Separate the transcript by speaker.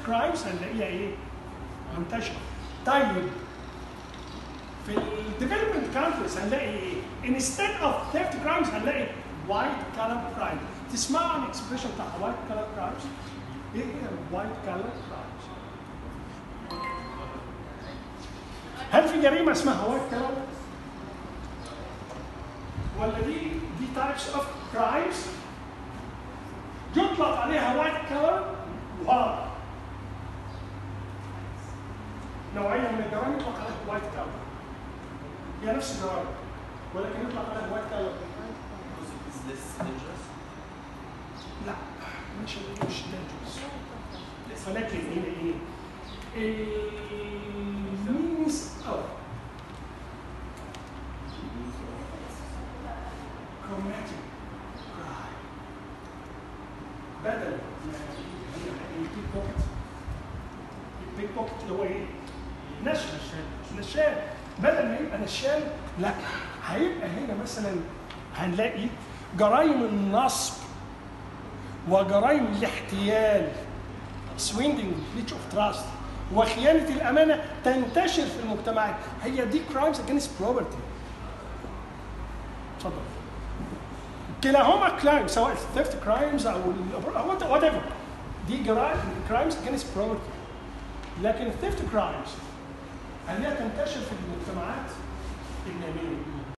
Speaker 1: كرايمز هنلاقيها ايه؟ منتشره. طيب في الديفلوبمنت كانتريز هنلاقي ايه؟ انستيد اوف ثيفت كرايمز هنلاقي وايت كالر كرايم. تسمعوا عن الاكسبريشن بتاع وايت كالر كرايمز؟ ايه هي الوايت كالر كرايمز؟ هل في جريمه اسمها وايت كالر؟ ولا دي دي تايبس اوف كرايمز يطلق عليها وايت كلر وهذا نوعيه من الجرائم يطلق عليها وايت كلر هي نفس الجرائم ولكن يطلق عليها وايت كلر
Speaker 2: Is this dangerous?
Speaker 1: لا مش مش dangerous ولكن هنا ايه؟ means of committing crime بدل ما البيك بوكيت البيك بوكيت اللي هو ايه؟ نشال نشال بدل ما يبقى نشال لا هيبقى هنا مثلا هنلاقي جرائم النصب وجرائم الاحتيال swindling breach of trust وخيانة الأمانة تنتشر في المجتمعات هي دي crimes against property اتفضل كلاهما كرايم سواء الثيفت كرايمز او وات ايفر دي جرائم كرايمز اجينست بروبرتي لكن الثيفت كرايمز هل هي تنتشر في المجتمعات الناميه